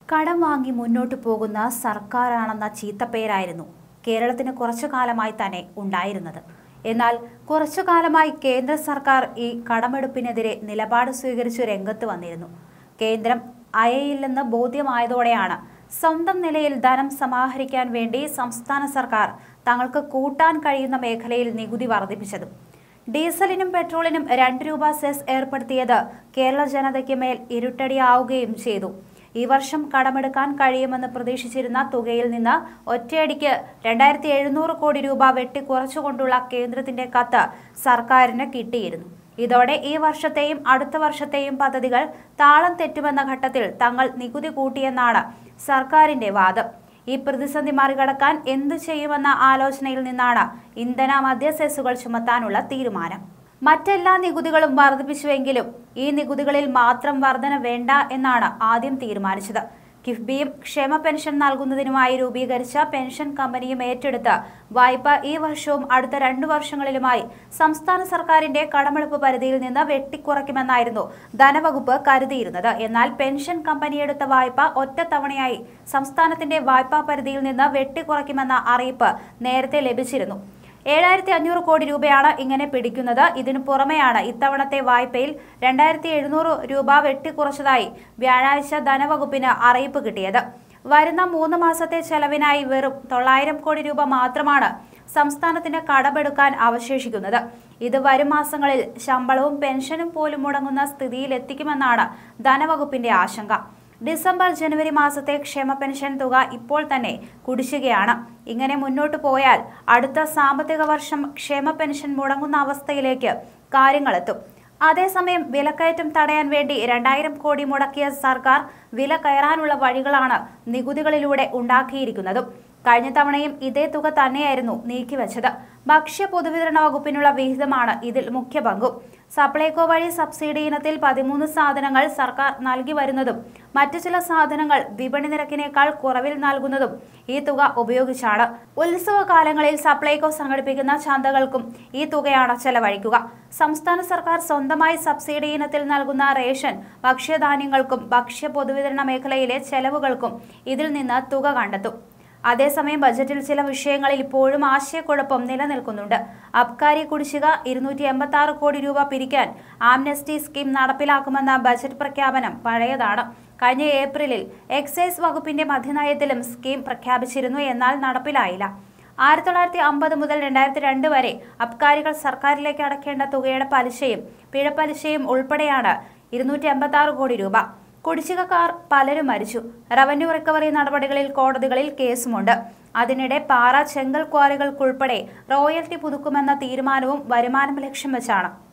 കടം വാങ്ങി മുന്നോട്ടു പോകുന്ന സർക്കാരാണെന്ന ചീത്തപ്പേരായിരുന്നു കേരളത്തിന് കുറച്ചു കാലമായി തന്നെ ഉണ്ടായിരുന്നത് എന്നാൽ കുറച്ചു കാലമായി കേന്ദ്ര സർക്കാർ ഈ കടമെടുപ്പിനെതിരെ നിലപാട് സ്വീകരിച്ചു രംഗത്ത് വന്നിരുന്നു കേന്ദ്രം അയയില്ലെന്ന് ബോധ്യമായതോടെയാണ് സ്വന്തം നിലയിൽ ധനം സമാഹരിക്കാൻ വേണ്ടി സംസ്ഥാന സർക്കാർ തങ്ങൾക്ക് കൂട്ടാൻ കഴിയുന്ന മേഖലയിൽ നികുതി വർദ്ധിപ്പിച്ചതും ഡീസലിനും പെട്രോളിനും രണ്ട് രൂപ സെസ് ഏർപ്പെടുത്തിയത് കേരള ജനതയ്ക്ക് മേൽ ഇരുട്ടടിയാവുകയും ചെയ്തു ഈ വർഷം കടമെടുക്കാൻ കഴിയുമെന്ന് പ്രതീക്ഷിച്ചിരുന്ന തുകയിൽ നിന്ന് ഒറ്റയടിക്ക് രണ്ടായിരത്തി എഴുന്നൂറ് കോടി രൂപ വെട്ടിക്കുറച്ചുകൊണ്ടുള്ള കേന്ദ്രത്തിന്റെ കത്ത് സർക്കാരിന് കിട്ടിയിരുന്നു ഇതോടെ ഈ വർഷത്തെയും അടുത്ത വർഷത്തെയും പദ്ധതികൾ താളം തെറ്റുമെന്ന ഘട്ടത്തിൽ തങ്ങൾ നികുതി കൂട്ടിയെന്നാണ് സർക്കാരിന്റെ വാദം ഈ പ്രതിസന്ധി മറികടക്കാൻ എന്തു ചെയ്യുമെന്ന ആലോചനയിൽ നിന്നാണ് ഇന്ധന മദ്യ സെസ്സുകൾ ചുമത്താനുള്ള തീരുമാനം മറ്റെല്ലാ നികുതികളും വർദ്ധിപ്പിച്ചുവെങ്കിലും ഈ നികുതികളിൽ മാത്രം വർധന വേണ്ട എന്നാണ് ആദ്യം തീരുമാനിച്ചത് കിഫ്ബിയും ക്ഷേമ പെൻഷൻ നൽകുന്നതിനുമായി രൂപീകരിച്ച പെൻഷൻ കമ്പനിയും ഏറ്റെടുത്ത വായ്പ ഈ വർഷവും അടുത്ത രണ്ടു വർഷങ്ങളിലുമായി സംസ്ഥാന സർക്കാരിന്റെ കടമെടുപ്പ് പരിധിയിൽ നിന്ന് വെട്ടിക്കുറയ്ക്കുമെന്നായിരുന്നു ധനവകുപ്പ് കരുതിയിരുന്നത് എന്നാൽ പെൻഷൻ കമ്പനി എടുത്ത വായ്പ ഒറ്റത്തവണയായി സംസ്ഥാനത്തിന്റെ വായ്പാ പരിധിയിൽ നിന്ന് വെട്ടിക്കുറയ്ക്കുമെന്ന അറിയിപ്പ് നേരത്തെ ലഭിച്ചിരുന്നു ഏഴായിരത്തി അഞ്ഞൂറ് കോടി രൂപയാണ് ഇങ്ങനെ പിടിക്കുന്നത് ഇതിനു പുറമെയാണ് ഇത്തവണത്തെ വായ്പയിൽ രണ്ടായിരത്തി എഴുന്നൂറ് രൂപ വെട്ടിക്കുറച്ചതായി വ്യാഴാഴ്ച ധനവകുപ്പിന് അറിയിപ്പ് കിട്ടിയത് വരുന്ന മൂന്ന് മാസത്തെ ചെലവിനായി വെറും തൊള്ളായിരം കോടി രൂപ മാത്രമാണ് സംസ്ഥാനത്തിന് കടമെടുക്കാൻ അവശേഷിക്കുന്നത് ഇത് വരും മാസങ്ങളിൽ ശമ്പളവും പെൻഷനും പോലും മുടങ്ങുന്ന സ്ഥിതിയിൽ എത്തിക്കുമെന്നാണ് ധനവകുപ്പിന്റെ ആശങ്ക ഡിസംബർ ജനുവരി മാസത്തെ ക്ഷേമ പെൻഷൻ തുക ഇപ്പോൾ തന്നെ കുടിശ്ശികയാണ് ഇങ്ങനെ മുന്നോട്ട് പോയാൽ അടുത്ത സാമ്പത്തിക വർഷം ക്ഷേമ പെൻഷൻ മുടങ്ങുന്ന അവസ്ഥയിലേക്ക് കാര്യങ്ങളെത്തും അതേസമയം വിലക്കയറ്റം തടയാൻ വേണ്ടി രണ്ടായിരം കോടി മുടക്കിയ സർക്കാർ വില കയറാനുള്ള വഴികളാണ് നികുതികളിലൂടെ ഉണ്ടാക്കിയിരിക്കുന്നതും കഴിഞ്ഞ തവണയും ഇതേ തുക തന്നെയായിരുന്നു നീക്കിവെച്ചത് ഭക്ഷ്യ പൊതുവിതരണ വകുപ്പിനുള്ള വിഹിതമാണ് ഇതിൽ മുഖ്യ പങ്കും സപ്ലൈകോ വഴി സബ്സിഡി ഇനത്തിൽ പതിമൂന്ന് സാധനങ്ങൾ സർക്കാർ നൽകി വരുന്നതും മറ്റു ചില സാധനങ്ങൾ വിപണി നിരക്കിനേക്കാൾ കുറവിൽ നൽകുന്നതും ഈ തുക ഉപയോഗിച്ചാണ് ഉത്സവ കാലങ്ങളിൽ സപ്ലൈകോ സംഘടിപ്പിക്കുന്ന ചന്തകൾക്കും ഈ തുകയാണ് ചെലവഴിക്കുക സംസ്ഥാന സർക്കാർ സ്വന്തമായി സബ്സിഡി ഇനത്തിൽ നൽകുന്ന റേഷൻ ഭക്ഷ്യധാന്യങ്ങൾക്കും ഭക്ഷ്യ പൊതുവിതരണ മേഖലയിലെ ചെലവുകൾക്കും ഇതിൽ നിന്ന് തുക കണ്ടെത്തും അതേസമയം ബജറ്റിൽ ചില വിഷയങ്ങളിൽ ഇപ്പോഴും ആശയക്കുഴപ്പം നിലനിൽക്കുന്നുണ്ട് അബ്കാരി കുടിശ്ശിക ഇരുന്നൂറ്റി എൺപത്തി ആറ് കോടി രൂപ പിരിക്കാൻ ആംനസ്റ്റി സ്കീം നടപ്പിലാക്കുമെന്ന ബജറ്റ് പ്രഖ്യാപനം പഴയതാണ് കഴിഞ്ഞ ഏപ്രിലിൽ എക്സൈസ് വകുപ്പിന്റെ മധ്യനയത്തിലും സ്കീം പ്രഖ്യാപിച്ചിരുന്നു എന്നാൽ നടപ്പിലായില്ല ആയിരത്തി തൊള്ളായിരത്തി അമ്പത് മുതൽ രണ്ടായിരത്തി രണ്ട് വരെ അബ്കാരികൾ സർക്കാരിലേക്ക് അടയ്ക്കേണ്ട തുകയുടെ പലിശയും പിഴപ്പലിശയും ഉൾപ്പെടെയാണ് ഇരുന്നൂറ്റി എൺപത്തി ആറ് കോടി രൂപ കുടിശ്ശികക്കാർ പലരും മരിച്ചു റവന്യൂ റിക്കവറി നടപടികളിൽ കോടതികളിൽ കേസുമുണ്ട് അതിനിടെ പാറ ചെങ്കൽ ക്വാറികൾക്കുൾപ്പെടെ റോയൽറ്റി പുതുക്കുമെന്ന തീരുമാനവും വരുമാനം ലക്ഷ്യം വെച്ചാണ്